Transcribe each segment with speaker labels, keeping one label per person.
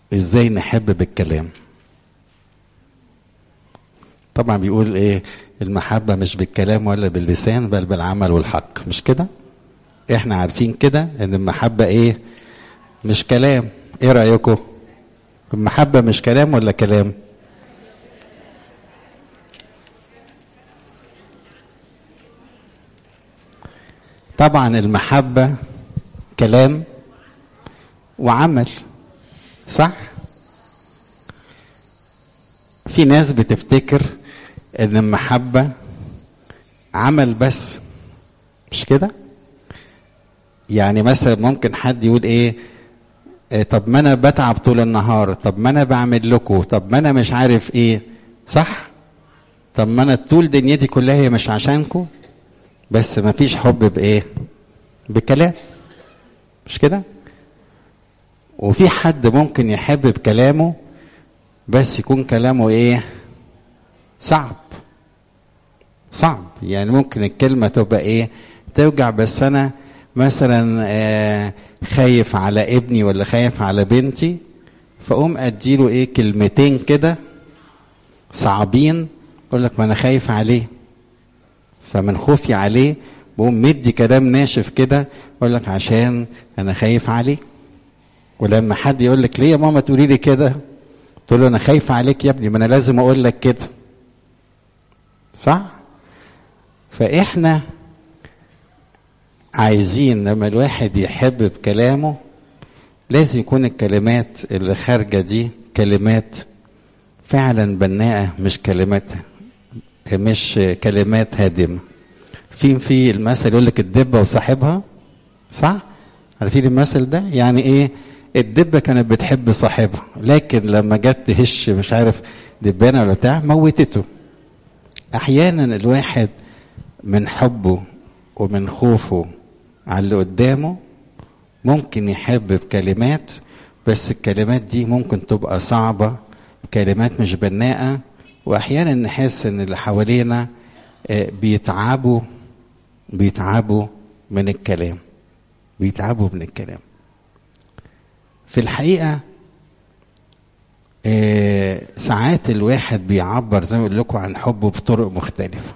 Speaker 1: ازاي نحب بالكلام طبعا بيقول ايه المحبة مش بالكلام ولا باللسان بل بالعمل والحق مش كده احنا عارفين كده ان المحبة ايه مش كلام ايه رأيكم المحبة مش كلام ولا كلام طبعا المحبة كلام وعمل صح في ناس بتفتكر ان المحبة عمل بس مش كده يعني مثلا ممكن حد يقول ايه إيه طب ما انا بتعب طول النهار طب ما انا بعمل لكم طب ما انا مش عارف ايه صح طب ما انا طول دنيتي كلها هي مش عشانكم بس ما فيش حب بايه بكلام مش كده وفي حد ممكن يحب بكلامه بس يكون كلامه ايه صعب صعب يعني ممكن الكلمه تبقى ايه توجع بس انا مثلا آه خايف على ابني ولا خايف على بنتي فاقوم اديله ايه كلمتين كده صعبين اقول لك ما انا خايف عليه فمن خوفي عليه بقوم مدي كلام ناشف كده اقول لك عشان انا خايف عليه ولما حد يقول لك ليه يا ماما تقولي لي كده تقول له انا خايف عليك يا ابني ما انا لازم اقول لك كده صح فاحنا عايزين لما الواحد يحب بكلامه لازم يكون الكلمات اللي خارجه دي كلمات فعلا بناءه مش كلمات مش كلمات هادمه في في المثل يقول لك الدبه وصاحبها صح عارفين المثل ده يعني ايه الدبه كانت بتحب صاحبها لكن لما جت تهش مش عارف دبانه ولا بتاع موتته احيانا الواحد من حبه ومن خوفه على اللي قدامه ممكن يحب بكلمات بس الكلمات دي ممكن تبقى صعبه كلمات مش بناءه واحيانا نحس ان اللي حوالينا بيتعبوا بيتعبوا من الكلام بيتعبوا من الكلام في الحقيقه ساعات الواحد بيعبر زي ما بقول لكم عن حبه بطرق مختلفه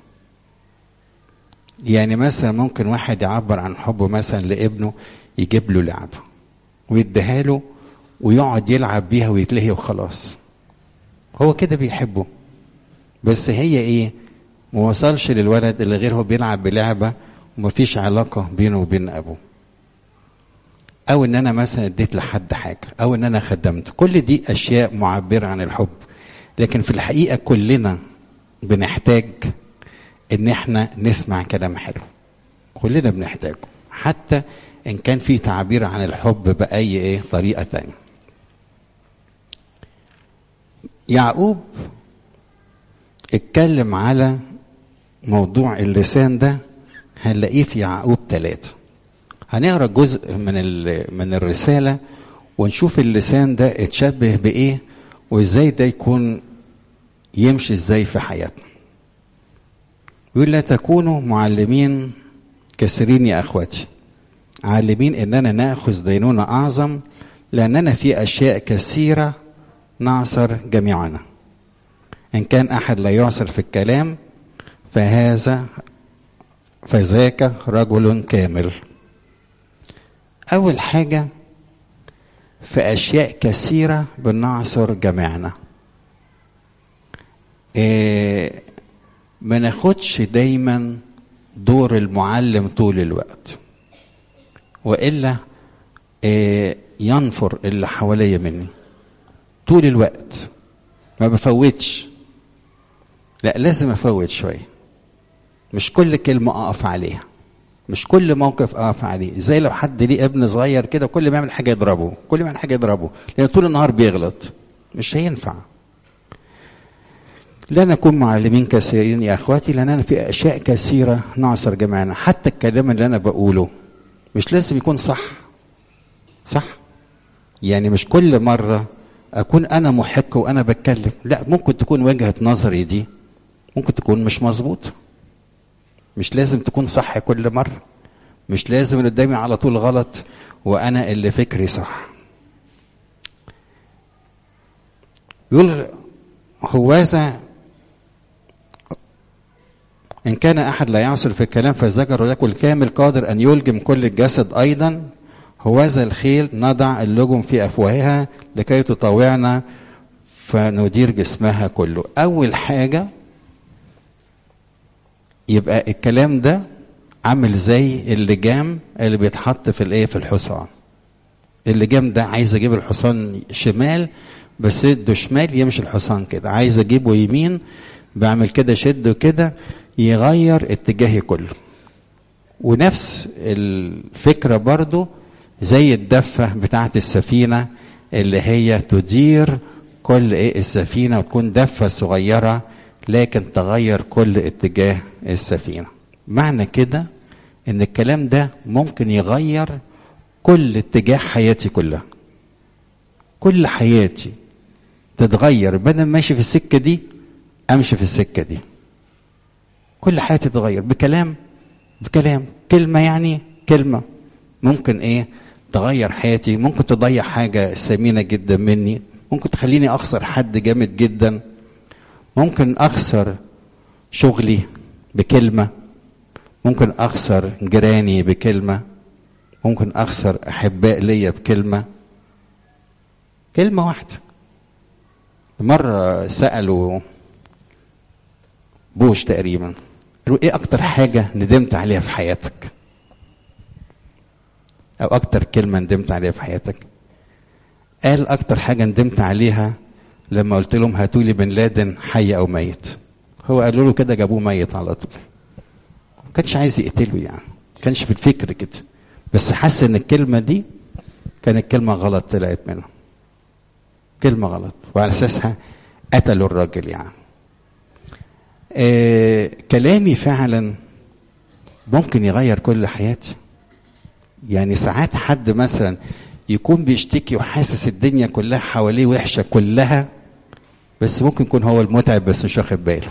Speaker 1: يعني مثلا ممكن واحد يعبر عن حبه مثلا لابنه يجيب له لعبه ويديها له ويقعد يلعب بيها ويتلهي وخلاص هو كده بيحبه بس هي ايه ما وصلش للولد اللي غير هو بيلعب بلعبه ومفيش علاقه بينه وبين ابوه او ان انا مثلا اديت لحد حاجه او ان انا خدمت كل دي اشياء معبره عن الحب لكن في الحقيقه كلنا بنحتاج ان احنا نسمع كلام حلو كلنا بنحتاجه حتى ان كان في تعبير عن الحب باي ايه طريقه تانية يعقوب اتكلم على موضوع اللسان ده هنلاقيه في يعقوب ثلاثة هنقرا جزء من من الرسالة ونشوف اللسان ده اتشبه بإيه وإزاي ده يكون يمشي إزاي في حياتنا. يقول لا تكونوا معلمين كثيرين يا أخواتي عالمين إننا نأخذ دينونة أعظم لأننا في أشياء كثيرة نعصر جميعنا. إن كان أحد لا يعصر في الكلام فهذا فذاك رجل كامل أول حاجة في أشياء كثيرة بنعصر جميعنا إيه ما ناخدش دايما دور المعلم طول الوقت وإلا إيه ينفر اللي حواليا مني طول الوقت ما بفوتش لا لازم افوت شويه مش كل كلمه اقف عليها مش كل موقف اقف عليه زي لو حد ليه ابن صغير كده كل ما يعمل حاجه يضربه كل ما يعمل حاجه يضربه لان طول النهار بيغلط مش هينفع لا نكون معلمين كثيرين يا اخواتي لاننا في اشياء كثيره نعصر جميعنا حتى الكلام اللي انا بقوله مش لازم يكون صح صح يعني مش كل مره اكون انا محق وانا بتكلم لا ممكن تكون وجهه نظري دي ممكن تكون مش مظبوطه مش لازم تكون صح كل مره مش لازم اللي قدامي على طول غلط وانا اللي فكري صح يقول هوذا إن كان أحد لا يعصر في الكلام فذكر لكم الكامل قادر أن يلجم كل الجسد أيضا هوذا الخيل نضع اللجم في أفواهها لكي تطاوعنا فندير جسمها كله أول حاجة يبقى الكلام ده عامل زي اللجام اللي بيتحط في الايه في الحصان اللجام ده عايز اجيب الحصان شمال بس يده شمال يمشي الحصان كده عايز اجيبه يمين بعمل كده شده كده يغير اتجاهي كله ونفس الفكرة برضو زي الدفة بتاعت السفينة اللي هي تدير كل ايه السفينة وتكون دفة صغيرة لكن تغير كل اتجاه السفينة معنى كده ان الكلام ده ممكن يغير كل اتجاه حياتي كلها كل حياتي تتغير بدل ماشي في السكة دي امشي في السكة دي كل حياتي تتغير بكلام بكلام كلمة يعني كلمة ممكن ايه تغير حياتي ممكن تضيع حاجة ثمينة جدا مني ممكن تخليني اخسر حد جامد جدا ممكن اخسر شغلي بكلمة ممكن اخسر جيراني بكلمة ممكن اخسر احباء ليا بكلمة كلمة واحدة مرة سألوا بوش تقريبا قالوا ايه اكتر حاجة ندمت عليها في حياتك او اكتر كلمة ندمت عليها في حياتك قال اكتر حاجة ندمت عليها لما قلت لهم هاتوا لي بن لادن حي او ميت هو قالوا له كده جابوه ميت على طول ما كانش عايز يقتله يعني ما كانش في الفكر كده بس حس ان الكلمة دي كانت كلمة غلط طلعت منه كلمة غلط وعلى اساسها قتلوا الراجل يعني آه كلامي فعلا ممكن يغير كل حياتي يعني ساعات حد مثلا يكون بيشتكي وحاسس الدنيا كلها حواليه وحشه كلها بس ممكن يكون هو المتعب بس مش واخد باله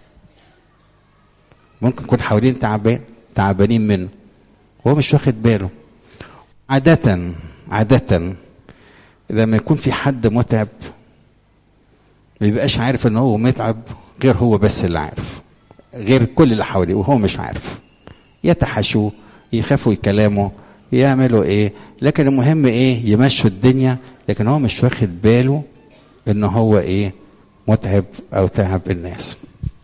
Speaker 1: ممكن يكون حوالين تعبان تعبانين منه هو مش واخد باله عادة عادة لما يكون في حد متعب ما بيبقاش عارف ان هو متعب غير هو بس اللي عارف غير كل اللي حواليه وهو مش عارف يتحشوه يخافوا يكلموا يعملوا ايه لكن المهم ايه يمشوا الدنيا لكن هو مش واخد باله ان هو ايه متعب او تعب الناس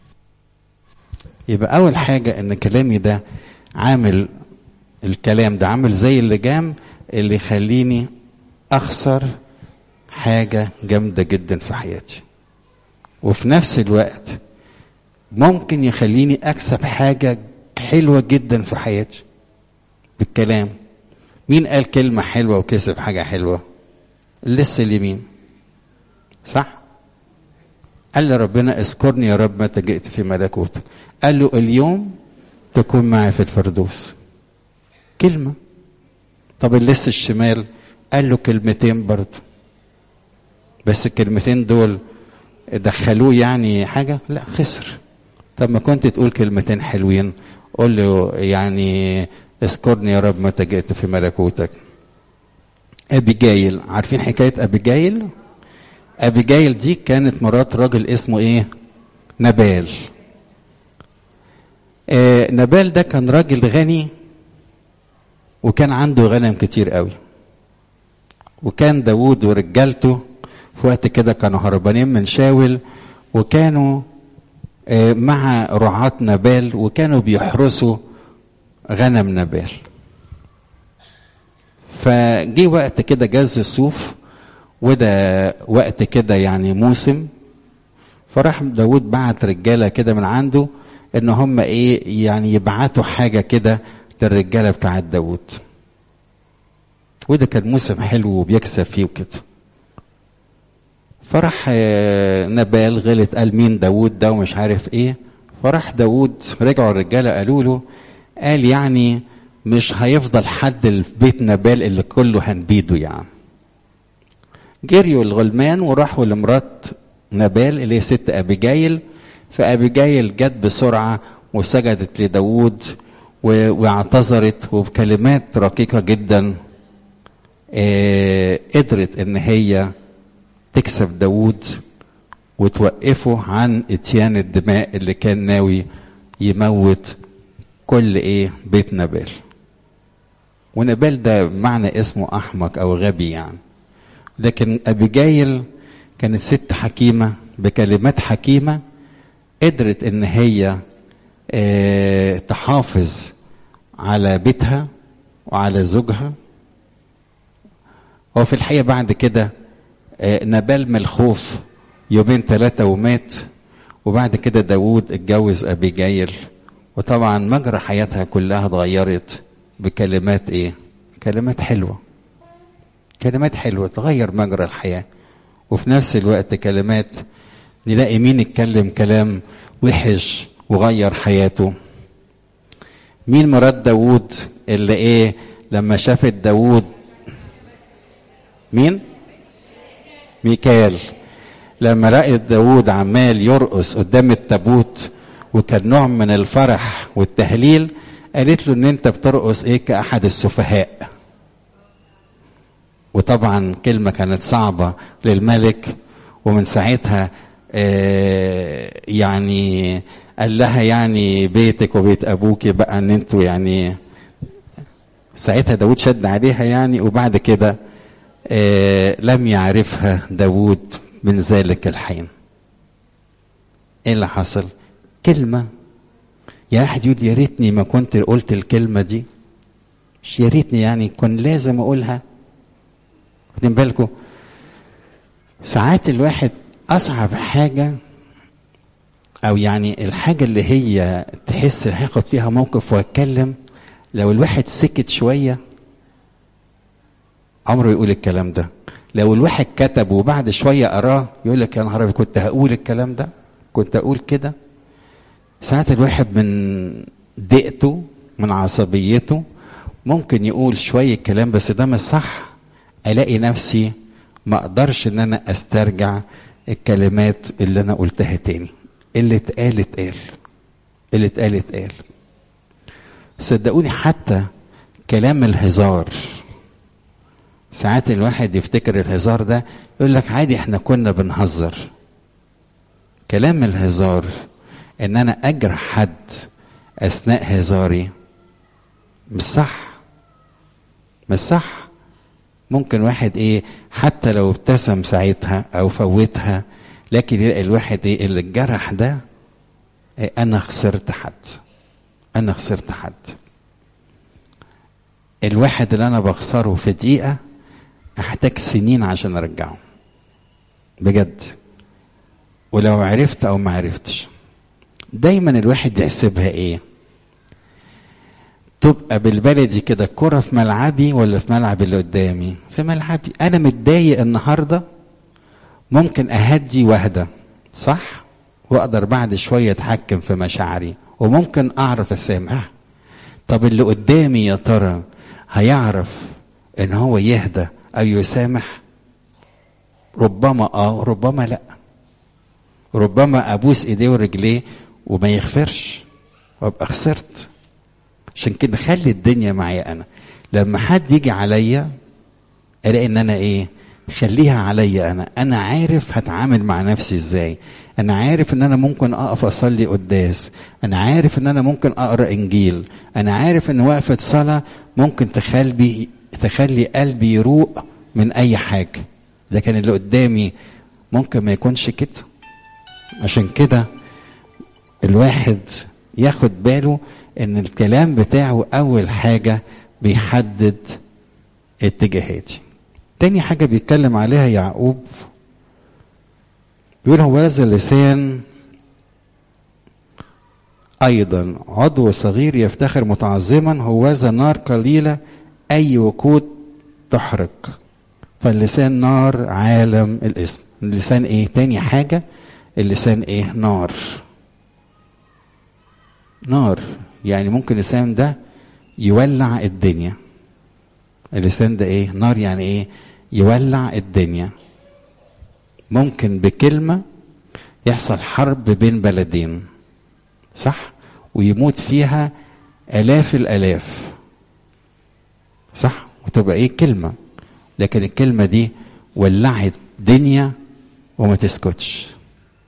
Speaker 1: يبقى اول حاجة ان كلامي ده عامل الكلام ده عامل زي اللجام اللي يخليني اخسر حاجة جامدة جدا في حياتي وفي نفس الوقت ممكن يخليني اكسب حاجة حلوة جدا في حياتي بالكلام مين قال كلمة حلوة وكسب حاجة حلوة لسه اليمين صح قال له ربنا اذكرني يا رب متى جئت في ملكوتك قال له اليوم تكون معي في الفردوس كلمة طب اللص الشمال قال له كلمتين برضه بس الكلمتين دول دخلوه يعني حاجة لا خسر طب ما كنت تقول كلمتين حلوين قول له يعني اذكرني يا رب متى جئت في ملكوتك ابيجايل عارفين حكايه ابيجايل ابيجايل دي كانت مرات راجل اسمه ايه نبال آه نبال ده كان راجل غني وكان عنده غنم كتير قوي وكان داوود ورجالته في وقت كده كانوا هربانين من شاول وكانوا آه مع رعاة نبال وكانوا بيحرسوا غنم نبال فجي وقت كده جاز الصوف وده وقت كده يعني موسم فراح داود بعت رجاله كده من عنده ان هم ايه يعني يبعتوا حاجه كده للرجاله بتاعت داود وده كان موسم حلو وبيكسب فيه وكده فراح نبال غلط قال مين داود ده ومش عارف ايه فراح داود رجعوا الرجاله قالوا له قال يعني مش هيفضل حد في بيت نبال اللي كله هنبيده يعني جريوا الغلمان وراحوا لمرات نبال اللي هي ست ابيجايل فابيجايل جت بسرعه وسجدت لداود واعتذرت وبكلمات رقيقه جدا آه قدرت ان هي تكسب داود وتوقفه عن اتيان الدماء اللي كان ناوي يموت كل ايه بيت نبال ونبال ده معنى اسمه احمق او غبي يعني لكن ابيجايل كانت ست حكيمه بكلمات حكيمه قدرت ان هي اه تحافظ على بيتها وعلى زوجها هو في الحقيقه بعد كده اه نبال من الخوف يومين ثلاثه ومات وبعد كده داوود اتجوز ابيجايل وطبعا مجرى حياتها كلها اتغيرت بكلمات ايه كلمات حلوه كلمات حلوه تغير مجرى الحياه وفي نفس الوقت كلمات نلاقي مين اتكلم كلام وحش وغير حياته مين مراد داوود اللي ايه لما شافت داوود مين ميكال لما رأت داوود عمال يرقص قدام التابوت وكان نوع من الفرح والتهليل قالت له ان انت بترقص ايه كأحد السفهاء وطبعا كلمة كانت صعبة للملك ومن ساعتها آه يعني قال لها يعني بيتك وبيت ابوك بقى ان انتوا يعني ساعتها داود شد عليها يعني وبعد كده آه لم يعرفها داود من ذلك الحين ايه اللي حصل كلمه يا واحد يقول يا ريتني ما كنت قلت الكلمه دي مش يا ريتني يعني كان لازم اقولها واخدين بالكم ساعات الواحد اصعب حاجه او يعني الحاجه اللي هي تحس هاخد فيها موقف واتكلم لو الواحد سكت شويه عمره يقول الكلام ده لو الواحد كتب وبعد شويه قراه يقول لك يا نهار كنت هقول الكلام ده كنت اقول كده ساعات الواحد من دقته من عصبيته ممكن يقول شويه كلام بس ده مش صح الاقي نفسي ما اقدرش ان انا استرجع الكلمات اللي انا قلتها تاني اللي اتقال اتقال اللي اتقال اتقال صدقوني حتى كلام الهزار ساعات الواحد يفتكر الهزار ده يقول لك عادي احنا كنا بنهزر كلام الهزار ان انا اجرح حد اثناء هزاري مش صح مش صح ممكن واحد ايه حتى لو ابتسم ساعتها او فوتها لكن يلاقي الواحد ايه اللي الجرح ده إيه انا خسرت حد انا خسرت حد الواحد اللي انا بخسره في دقيقه احتاج سنين عشان ارجعه بجد ولو عرفت او ما عرفتش دايما الواحد يحسبها ايه تبقى بالبلدي كده الكرة في ملعبي ولا في ملعب اللي قدامي في ملعبي انا متضايق النهارده ممكن اهدي واهدى صح واقدر بعد شويه اتحكم في مشاعري وممكن اعرف اسامح طب اللي قدامي يا ترى هيعرف ان هو يهدى او يسامح ربما اه ربما لا ربما ابوس ايديه ورجليه وما يغفرش وابقى خسرت عشان كده خلي الدنيا معايا انا لما حد يجي عليا الاقي ان انا ايه خليها عليا انا انا عارف هتعامل مع نفسي ازاي انا عارف ان انا ممكن اقف اصلي قداس انا عارف ان انا ممكن اقرا انجيل انا عارف ان وقفه صلاه ممكن تخلي تخلي قلبي يروق من اي حاجه لكن اللي قدامي ممكن ما يكونش كده عشان كده الواحد ياخد باله ان الكلام بتاعه اول حاجه بيحدد اتجاهاتي تاني حاجه بيتكلم عليها يعقوب بيقول هو هذا اللسان ايضا عضو صغير يفتخر متعظما هو ذا نار قليله اي وقود تحرق فاللسان نار عالم الاسم اللسان ايه تاني حاجه اللسان ايه نار نار يعني ممكن اللسان ده يولع الدنيا اللسان ده ايه نار يعني ايه يولع الدنيا ممكن بكلمة يحصل حرب بين بلدين صح ويموت فيها آلاف الآلاف صح وتبقى ايه كلمة لكن الكلمة دي ولعت دنيا وما تسكتش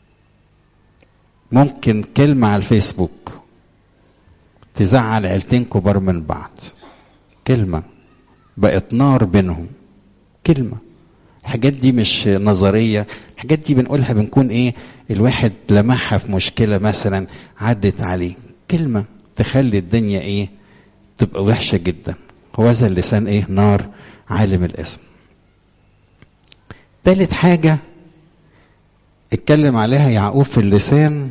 Speaker 1: ممكن كلمة على الفيسبوك تزعل عيلتين كبار من بعض كلمة بقت نار بينهم كلمة الحاجات دي مش نظرية الحاجات دي بنقولها بنكون ايه الواحد لمحها في مشكلة مثلا عدت عليه كلمة تخلي الدنيا ايه تبقى وحشة جدا هو ذا اللسان ايه نار عالم الاسم تالت حاجة اتكلم عليها يعقوب في اللسان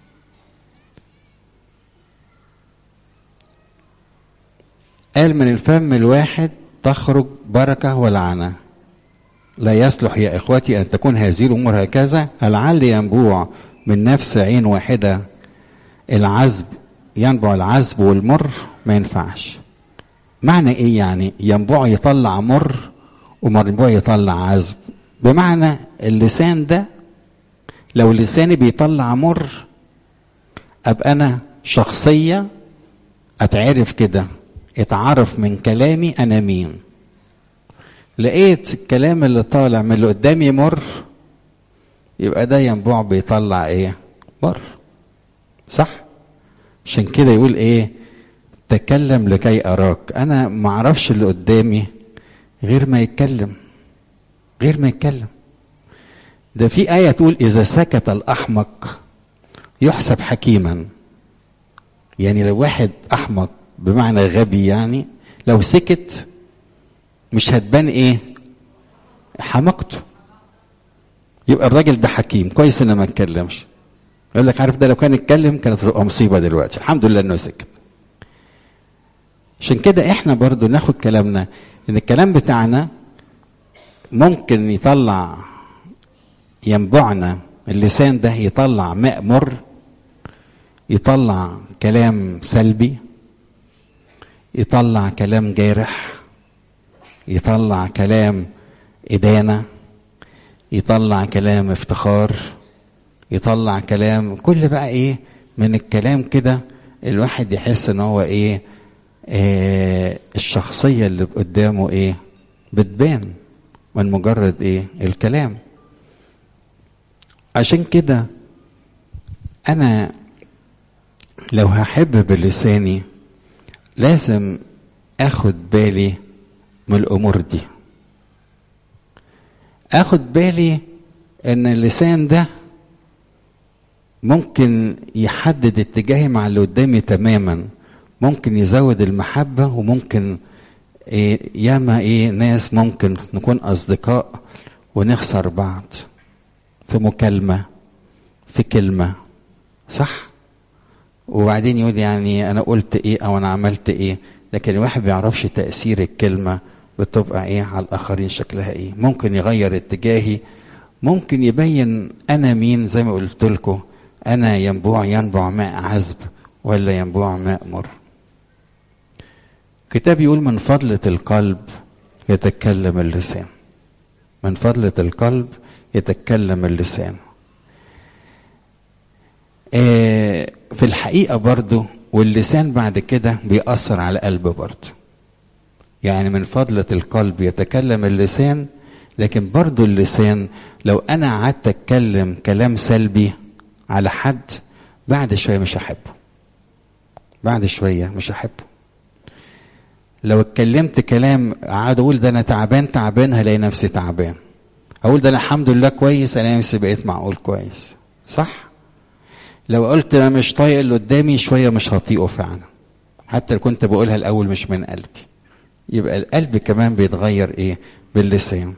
Speaker 1: قال من الفم الواحد تخرج بركة ولعنة لا يصلح يا إخوتي أن تكون هذه الأمور هكذا لعل ينبوع من نفس عين واحدة العذب ينبع العذب والمر ما ينفعش معنى ايه يعني ينبوع يطلع مر ومربوع يطلع عذب بمعنى اللسان ده لو لساني بيطلع مر ابقى انا شخصيه اتعرف كده اتعرف من كلامي انا مين لقيت الكلام اللي طالع من اللي قدامي مر يبقى ده ينبوع بيطلع ايه مر صح عشان كده يقول ايه تكلم لكي اراك انا ما اعرفش اللي قدامي غير ما يتكلم غير ما يتكلم ده في آية تقول إذا سكت الأحمق يحسب حكيما يعني لو واحد أحمق بمعنى غبي يعني لو سكت مش هتبان إيه حمقته يبقى الراجل ده حكيم كويس إنه ما اتكلمش يقول لك عارف ده لو كان اتكلم كانت تبقى مصيبة دلوقتي الحمد لله إنه سكت عشان كده احنا برضو ناخد كلامنا ان الكلام بتاعنا ممكن يطلع ينبعنا اللسان ده يطلع ماء مر يطلع كلام سلبي يطلع كلام جارح يطلع كلام إدانة يطلع كلام افتخار يطلع كلام كل بقى ايه من الكلام كده الواحد يحس ان هو ايه آه الشخصية اللي قدامه ايه بتبان من مجرد ايه الكلام عشان كده انا لو هحب بلساني لازم اخد بالي من الامور دي اخد بالي ان اللسان ده ممكن يحدد اتجاهي مع اللي قدامي تماما ممكن يزود المحبة وممكن إيه ياما ايه ناس ممكن نكون اصدقاء ونخسر بعض في مكالمة في كلمة صح وبعدين يقول يعني انا قلت ايه او انا عملت ايه لكن الواحد بيعرفش تأثير الكلمة بتبقى ايه على الاخرين شكلها ايه ممكن يغير اتجاهي ممكن يبين انا مين زي ما قلت لكم انا ينبوع ينبع ماء عذب ولا ينبوع ماء مر كتاب يقول من فضلة القلب يتكلم اللسان من فضلة القلب يتكلم اللسان آه في الحقيقة برضو واللسان بعد كده بيأثر على القلب برضو يعني من فضلة القلب يتكلم اللسان لكن برضو اللسان لو أنا قعدت أتكلم كلام سلبي على حد بعد شوية مش هحبه بعد شوية مش هحبه لو اتكلمت كلام قعد اقول ده انا تعبان تعبان هلاقي نفسي تعبان اقول ده انا الحمد لله كويس الاقي نفسي بقيت معقول كويس صح لو قلت انا مش طايق اللي قدامي شويه مش هطيقه فعلا حتى لو كنت بقولها الاول مش من قلبي يبقى القلب كمان بيتغير ايه باللسان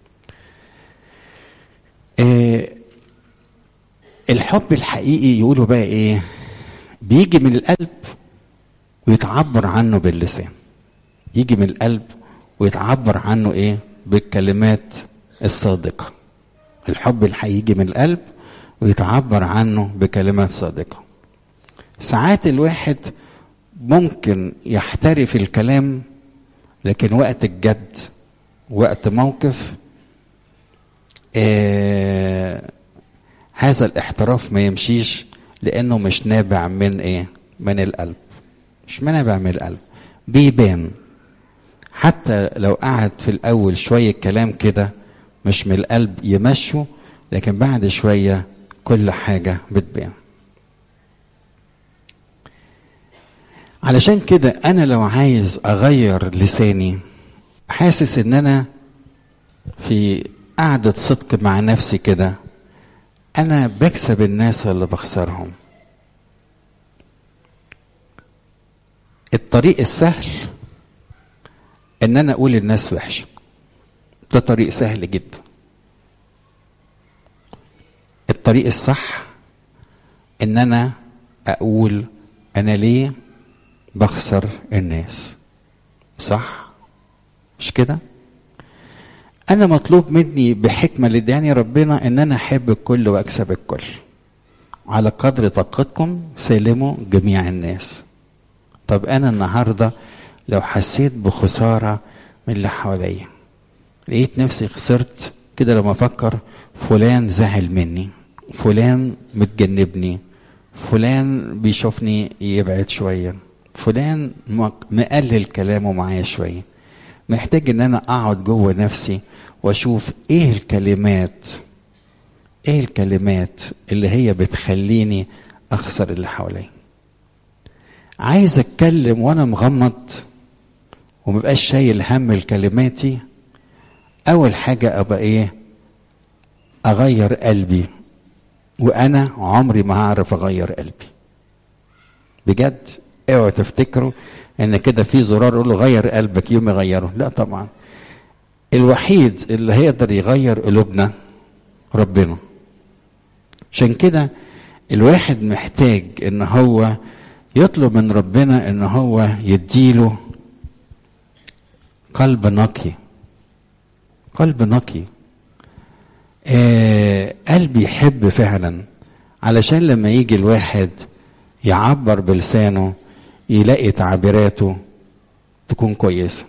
Speaker 1: إيه الحب الحقيقي يقولوا بقى ايه بيجي من القلب ويتعبر عنه باللسان يجي من القلب ويتعبر عنه ايه بالكلمات الصادقه الحب الحقيقي يجي من القلب ويتعبر عنه بكلمات صادقه ساعات الواحد ممكن يحترف الكلام لكن وقت الجد وقت موقف آه هذا الاحتراف ما يمشيش لانه مش نابع من ايه من القلب مش نابع من القلب بيبان حتى لو قعد في الاول شويه كلام كده مش من القلب يمشوا لكن بعد شويه كل حاجه بتبان علشان كده انا لو عايز اغير لساني حاسس ان انا في قعدة صدق مع نفسي كده انا بكسب الناس ولا بخسرهم الطريق السهل ان انا اقول الناس وحشه ده طريق سهل جدا الطريق الصح ان انا اقول انا ليه بخسر الناس صح مش كده انا مطلوب مني بحكمه اللي اداني ربنا ان انا احب الكل واكسب الكل على قدر طاقتكم سلموا جميع الناس طب انا النهارده لو حسيت بخساره من اللي حواليا لقيت نفسي خسرت كده لما افكر فلان زعل مني فلان متجنبني فلان بيشوفني يبعد شويه فلان مقلل كلامه معايا شويه محتاج ان انا اقعد جوه نفسي واشوف ايه الكلمات ايه الكلمات اللي هي بتخليني اخسر اللي حواليا عايز اتكلم وانا مغمض ومبقاش شايل هم لكلماتي اول حاجه ابقى ايه اغير قلبي وانا عمري ما هعرف اغير قلبي بجد اوعوا تفتكروا ان كده في زرار يقول له غير قلبك يوم يغيره لا طبعا الوحيد اللي هيقدر يغير قلوبنا ربنا عشان كده الواحد محتاج ان هو يطلب من ربنا ان هو يديله قلب نقي قلب نقي آه قلب يحب فعلا علشان لما يجي الواحد يعبر بلسانه يلاقي تعبيراته تكون كويسه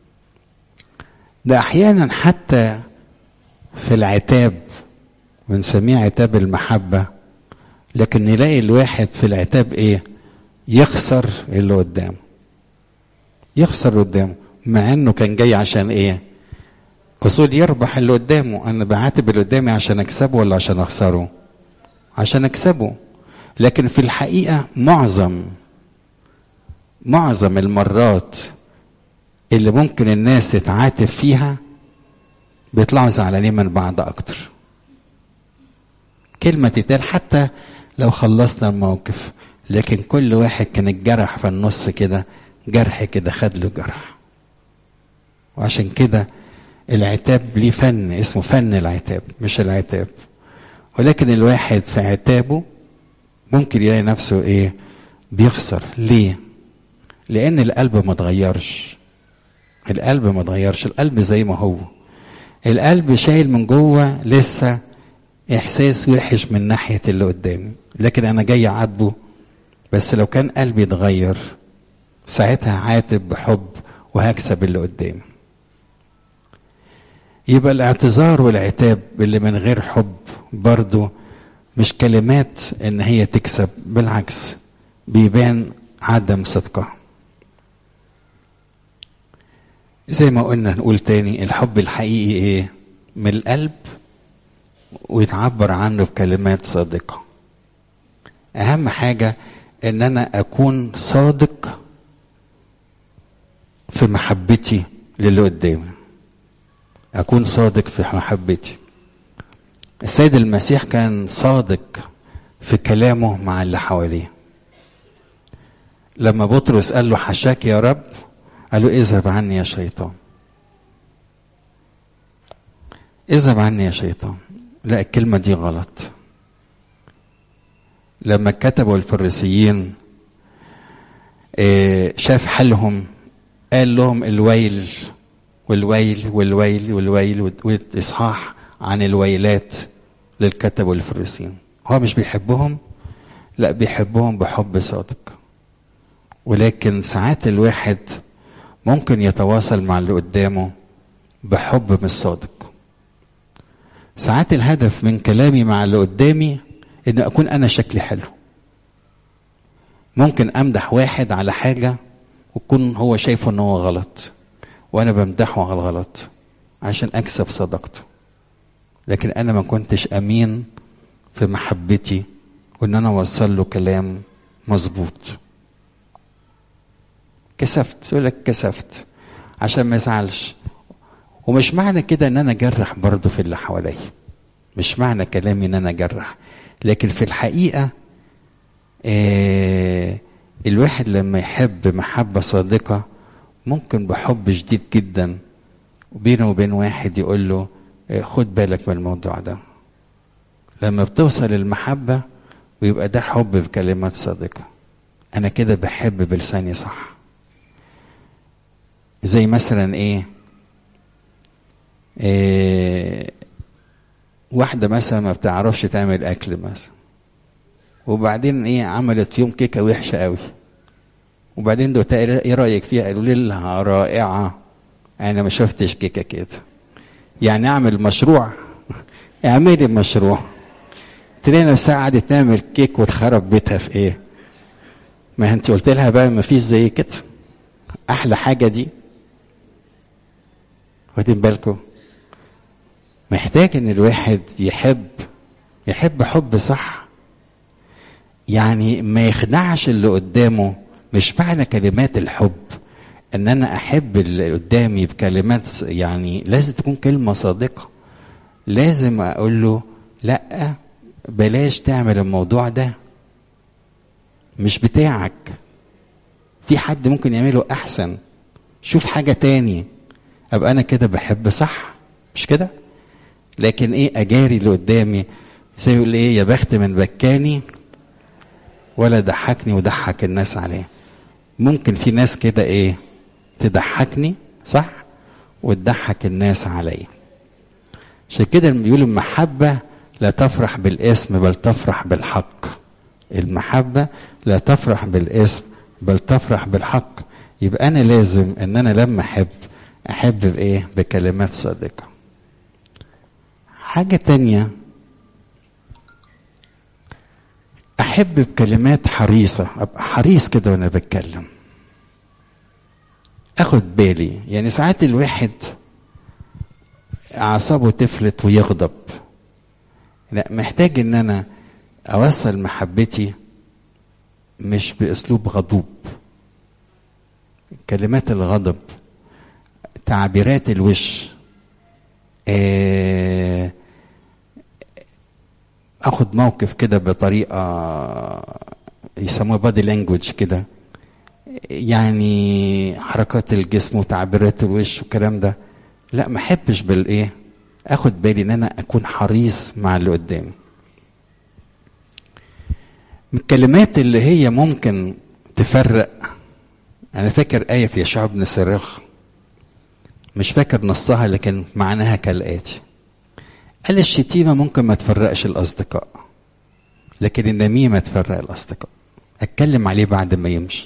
Speaker 1: ده احيانا حتى في العتاب بنسميه عتاب المحبه لكن نلاقي الواحد في العتاب ايه يخسر اللي قدامه يخسر اللي قدامه مع انه كان جاي عشان ايه اصول يربح اللي قدامه انا بعاتب اللي قدامي عشان اكسبه ولا عشان اخسره عشان اكسبه لكن في الحقيقه معظم معظم المرات اللي ممكن الناس تتعاتب فيها بيطلعوا زعلانين من بعض اكتر كلمه تتقال حتى لو خلصنا الموقف لكن كل واحد كان الجرح في النص كده جرح كده خد له جرح وعشان كده العتاب ليه فن اسمه فن العتاب مش العتاب ولكن الواحد في عتابه ممكن يلاقي نفسه ايه بيخسر ليه لان القلب ما اتغيرش القلب ما اتغيرش القلب زي ما هو القلب شايل من جوه لسه احساس وحش من ناحيه اللي قدامي لكن انا جاي اعاتبه بس لو كان قلبي اتغير ساعتها هعاتب بحب وهكسب اللي قدامي يبقى الاعتذار والعتاب اللي من غير حب برضو مش كلمات ان هي تكسب بالعكس بيبان عدم صدقها زي ما قلنا نقول تاني الحب الحقيقي ايه من القلب ويتعبر عنه بكلمات صادقة اهم حاجة ان انا اكون صادق في محبتي للي قدامي اكون صادق في محبتي السيد المسيح كان صادق في كلامه مع اللي حواليه لما بطرس قال له حشاك يا رب قال له اذهب عني يا شيطان اذهب عني يا شيطان لا الكلمة دي غلط لما كتبوا الفريسيين شاف حالهم قال لهم الويل والويل والويل والويل والاصحاح عن الويلات للكتب والفريسيين هو مش بيحبهم لا بيحبهم بحب صادق ولكن ساعات الواحد ممكن يتواصل مع اللي قدامه بحب مش صادق ساعات الهدف من كلامي مع اللي قدامي ان اكون انا شكلي حلو ممكن امدح واحد على حاجه ويكون هو شايفه ان هو غلط وانا بمدحه على الغلط عشان اكسب صداقته لكن انا ما كنتش امين في محبتي وان انا اوصل له كلام مظبوط كسفت يقول لك كسفت عشان ما يزعلش ومش معنى كده ان انا اجرح برضه في اللي حواليا مش معنى كلامي ان انا اجرح لكن في الحقيقه آه الواحد لما يحب محبه صادقه ممكن بحب شديد جدا وبينه وبين واحد يقول له آه خد بالك من الموضوع ده لما بتوصل المحبه ويبقى ده حب بكلمات صادقه انا كده بحب بلساني صح زي مثلا ايه, إيه واحدة مثلا ما بتعرفش تعمل أكل مثلا وبعدين إيه عملت يوم كيكة وحشة قوي وبعدين دوت إيه رأيك فيها؟ قالوا لي لها رائعة أنا ما شفتش كيكة كده يعني أعمل مشروع اعملي مشروع تلاقي نفسها قعدت تعمل كيك وتخرب بيتها في إيه؟ ما أنت قلت لها بقى ما فيش زي كده أحلى حاجة دي واخدين بالكم محتاج ان الواحد يحب يحب حب صح يعني ما يخدعش اللي قدامه مش معنى كلمات الحب ان انا احب اللي قدامي بكلمات يعني لازم تكون كلمه صادقه لازم اقول له لا بلاش تعمل الموضوع ده مش بتاعك في حد ممكن يعمله احسن شوف حاجه تاني ابقى انا كده بحب صح مش كده لكن ايه اجاري اللي قدامي زي يقول ايه يا بخت من بكاني ولا ضحكني وضحك الناس عليه ممكن في ناس كده ايه تضحكني صح وتضحك الناس عليا عشان كده بيقولوا المحبة لا تفرح بالاسم بل تفرح بالحق المحبة لا تفرح بالاسم بل تفرح بالحق يبقى أنا لازم إن أنا لما أحب أحب بإيه؟ بكلمات صادقة. حاجة تانية أحب بكلمات حريصة أبقى حريص كده وأنا بتكلم. أخد بالي يعني ساعات الواحد أعصابه تفلت ويغضب. لا محتاج إن أنا أوصل محبتي مش بأسلوب غضوب. كلمات الغضب تعبيرات الوش اخد موقف كده بطريقه يسموها بادي لانجوج كده يعني حركات الجسم وتعبيرات الوش والكلام ده لا ما احبش بالايه اخد بالي ان انا اكون حريص مع اللي قدامي من الكلمات اللي هي ممكن تفرق انا فاكر ايه في يشوع بن صراخ مش فاكر نصها لكن معناها كالآتي قال الشتيمة ممكن ما تفرقش الأصدقاء لكن النميمة تفرق الأصدقاء أتكلم عليه بعد ما يمشي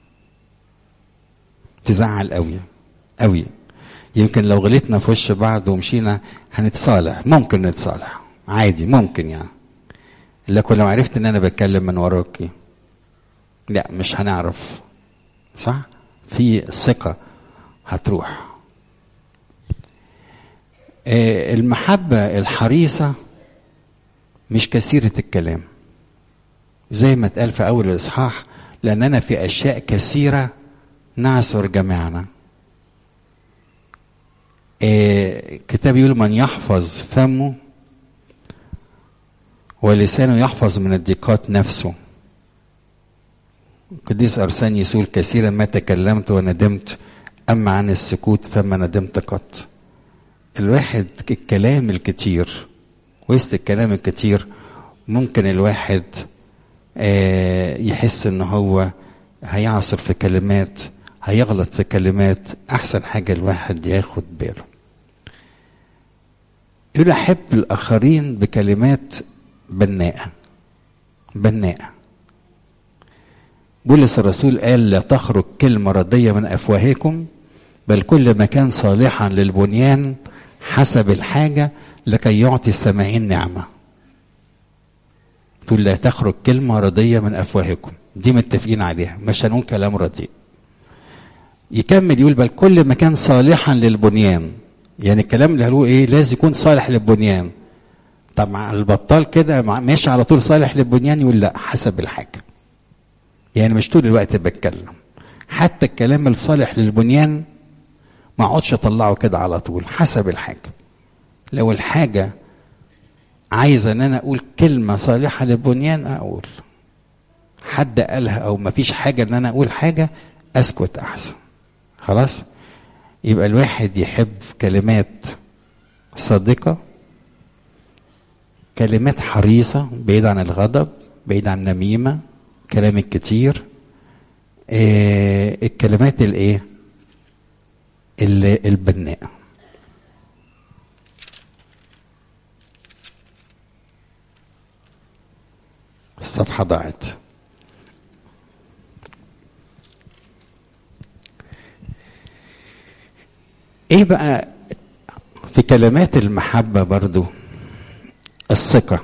Speaker 1: تزعل قوي قوي يمكن لو غلطنا في وش بعض ومشينا هنتصالح ممكن نتصالح عادي ممكن يعني لكن لو عرفت ان انا بتكلم من وراكي لا مش هنعرف صح في ثقة هتروح المحبة الحريصة مش كثيرة الكلام زي ما اتقال في أول الإصحاح لأننا في أشياء كثيرة نعثر جميعنا كتاب يقول من يحفظ فمه ولسانه يحفظ من الضيقات نفسه القديس أرسانيوس يقول كثيرا ما تكلمت وندمت أما عن السكوت فما ندمت قط الواحد الكلام الكتير وسط الكلام الكتير ممكن الواحد آه يحس ان هو هيعصر في كلمات هيغلط في كلمات احسن حاجة الواحد ياخد باله يقول احب الاخرين بكلمات بناءة بناءة بولس الرسول قال لا تخرج كلمة ردية من أفواهكم بل كل ما كان صالحا للبنيان حسب الحاجة لكي يعطي السامعين نعمة تقول لا تخرج كلمة رضية من أفواهكم دي متفقين عليها مش هنقول كلام رديء يكمل يقول بل كل ما كان صالحا للبنيان يعني الكلام اللي قالوه ايه لازم يكون صالح للبنيان طب مع البطال كده ماشي على طول صالح للبنيان يقول لا حسب الحاجة يعني مش طول الوقت بتكلم حتى الكلام الصالح للبنيان ما اقعدش اطلعه كده على طول حسب الحاجه لو الحاجه عايزه ان انا اقول كلمه صالحه للبنيان اقول حد قالها او ما فيش حاجه ان انا اقول حاجه اسكت احسن خلاص يبقى الواحد يحب كلمات صادقه كلمات حريصه بعيد عن الغضب بعيد عن النميمه كلام الكتير آه الكلمات الايه البناءه الصفحه ضاعت ايه بقى في كلمات المحبة برضو الثقة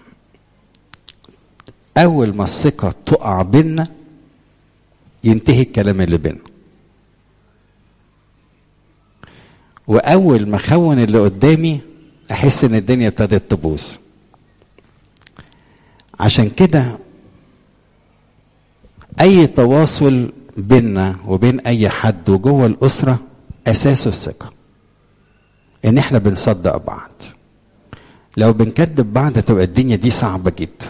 Speaker 1: أول ما الثقة تقع بينا ينتهي الكلام اللي بينا وأول ما أخون اللي قدامي أحس إن الدنيا ابتدت تبوظ عشان كده أي تواصل بيننا وبين أي حد وجوه الأسرة اساسه الثقه ان احنا بنصدق بعض لو بنكذب بعض تبقى الدنيا دي صعبه جدا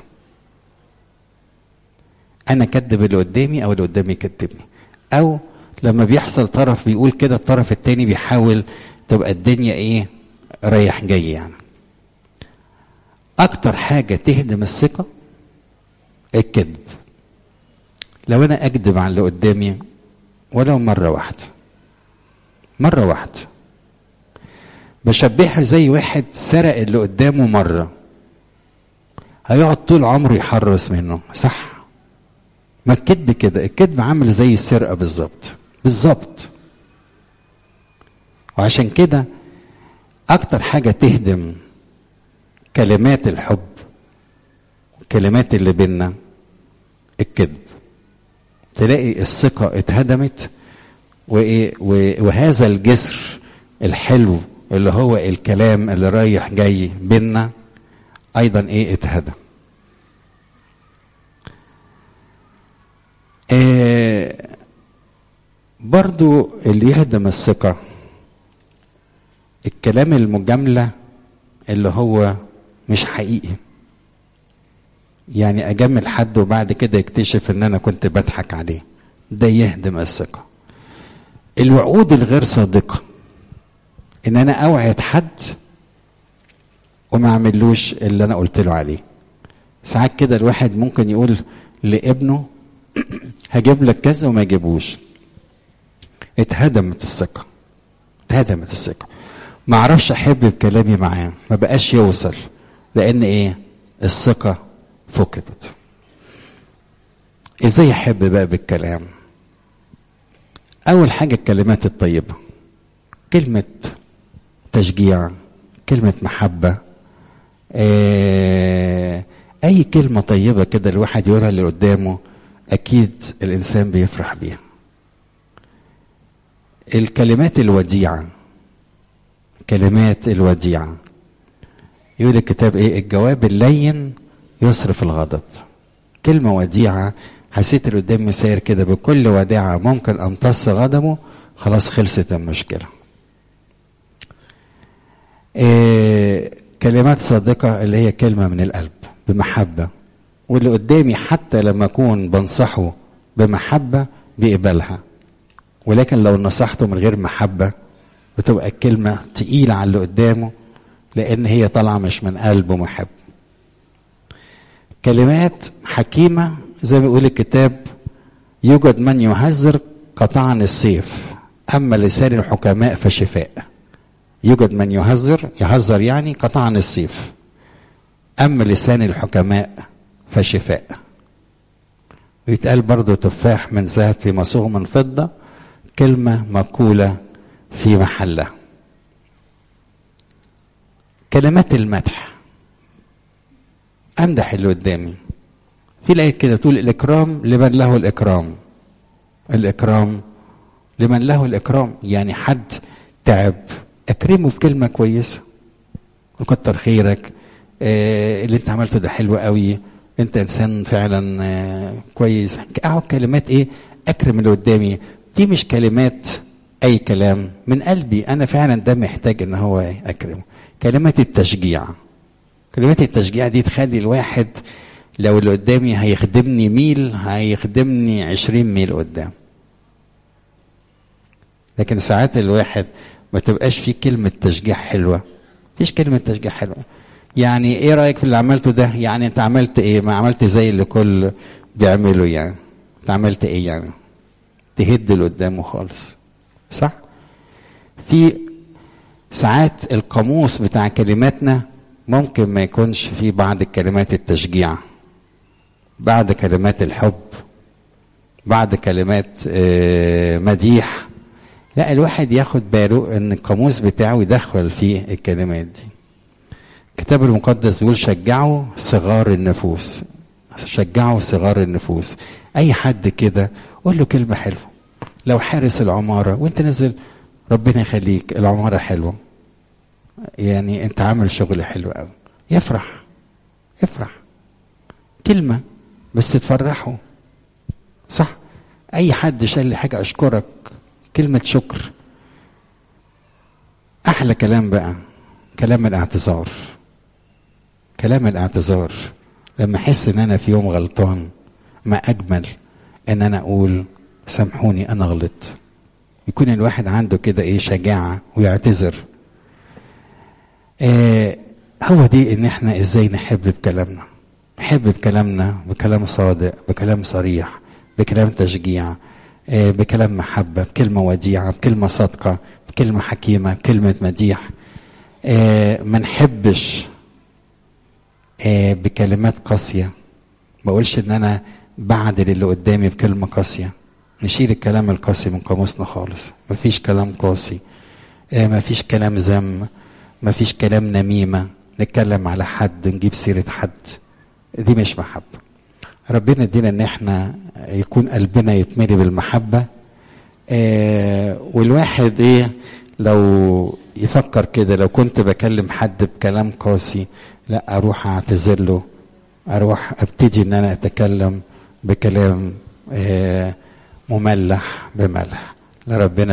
Speaker 1: انا كذب اللي قدامي او اللي قدامي يكذبني او لما بيحصل طرف بيقول كده الطرف التاني بيحاول تبقى الدنيا ايه رايح جاي يعني اكتر حاجه تهدم الثقه الكذب لو انا اكذب عن اللي قدامي ولو مره واحده مرة واحدة بشبهها زي واحد سرق اللي قدامه مرة هيقعد طول عمره يحرص منه صح ما الكذب كده الكذب عامل زي السرقة بالظبط بالظبط وعشان كده أكتر حاجة تهدم كلمات الحب كلمات اللي بينا الكذب تلاقي الثقة اتهدمت وإيه وهذا الجسر الحلو اللي هو الكلام اللي رايح جاي بينا ايضا ايه اتهدى إيه برضو اللي يهدم الثقة الكلام المجاملة اللي هو مش حقيقي يعني اجامل حد وبعد كده يكتشف ان انا كنت بضحك عليه ده يهدم الثقه الوعود الغير صادقة ان انا اوعد حد وما اعملوش اللي انا قلت له عليه ساعات كده الواحد ممكن يقول لابنه هجيب لك كذا وما يجيبوش اتهدمت الثقة اتهدمت الثقة ما اعرفش احب بكلامي معاه ما بقاش يوصل لان ايه الثقة فقدت ازاي احب بقى بالكلام أول حاجة الكلمات الطيبة كلمة تشجيع كلمة محبة أي كلمة طيبة كده الواحد يقولها اللي قدامه أكيد الإنسان بيفرح بيها الكلمات الوديعة كلمات الوديعة يقول الكتاب ايه الجواب اللين يصرف الغضب كلمة وديعة حسيت اللي قدامي ساير كده بكل وداعة ممكن أمتص غضبه خلاص خلصت المشكلة إيه كلمات صادقة اللي هي كلمة من القلب بمحبة واللي قدامي حتى لما أكون بنصحه بمحبة بيقبلها ولكن لو نصحته من غير محبة بتبقى الكلمة تقيلة على اللي قدامه لأن هي طالعة مش من قلبه محب كلمات حكيمة زي ما بيقول الكتاب يوجد من يهذر قطعا السيف أما لسان الحكماء فشفاء يوجد من يهذر يهذر يعني قطعا السيف أما لسان الحكماء فشفاء ويتقال برضو تفاح من ذهب في مصوغ من فضة كلمة مقولة في محلها كلمات المدح امدح اللي قدامي في الايه كده تقول الاكرام لمن له الاكرام الاكرام لمن له الاكرام يعني حد تعب اكرمه بكلمه كويسه كتر خيرك آه اللي انت عملته ده حلو قوي انت انسان فعلا آه كويس اقعد كلمات ايه اكرم اللي قدامي دي مش كلمات اي كلام من قلبي انا فعلا ده محتاج ان هو اكرمه كلمات التشجيع كلمات التشجيع دي تخلي الواحد لو اللي قدامي هيخدمني ميل هيخدمني عشرين ميل قدام لكن ساعات الواحد ما تبقاش فيه كلمة تشجيع حلوة مفيش كلمة تشجيع حلوة يعني ايه رأيك في اللي عملته ده يعني انت عملت ايه ما عملت زي اللي كل بيعمله يعني انت عملت ايه يعني تهد اللي قدامه خالص صح في ساعات القاموس بتاع كلماتنا ممكن ما يكونش فيه بعض كلمات التشجيع بعد كلمات الحب بعد كلمات مديح لا الواحد ياخد باله ان القاموس بتاعه يدخل فيه الكلمات دي الكتاب المقدس بيقول شجعوا صغار النفوس شجعوا صغار النفوس اي حد كده قول له كلمه حلوه لو حارس العماره وانت نازل ربنا يخليك العماره حلوه يعني انت عامل شغل حلو قوي يفرح يفرح كلمه بس تفرحه صح اي حد شال لي حاجه اشكرك كلمه شكر احلى كلام بقى كلام الاعتذار كلام الاعتذار لما احس ان انا في يوم غلطان ما اجمل ان انا اقول سامحوني انا غلط يكون الواحد عنده كده ايه شجاعه ويعتذر آه هو دي ان احنا ازاي نحب بكلامنا نحب بكلامنا بكلام صادق بكلام صريح بكلام تشجيع آه بكلام محبه بكلمه وديعه بكلمه صادقه بكلمه حكيمه بكلمه مديح آه ما نحبش آه بكلمات قاسيه ما اقولش ان انا بعدل اللي قدامي بكلمه قاسيه نشيل الكلام القاسي من قاموسنا خالص مفيش كلام قاسي آه مفيش كلام ذم مفيش كلام نميمه نتكلم على حد نجيب سيره حد دي مش محبه ربنا يدينا ان احنا يكون قلبنا يتملي بالمحبه آه والواحد ايه لو يفكر كده لو كنت بكلم حد بكلام قاسي لا اروح اعتذر له اروح ابتدي ان انا اتكلم بكلام آه مملح بملح لربنا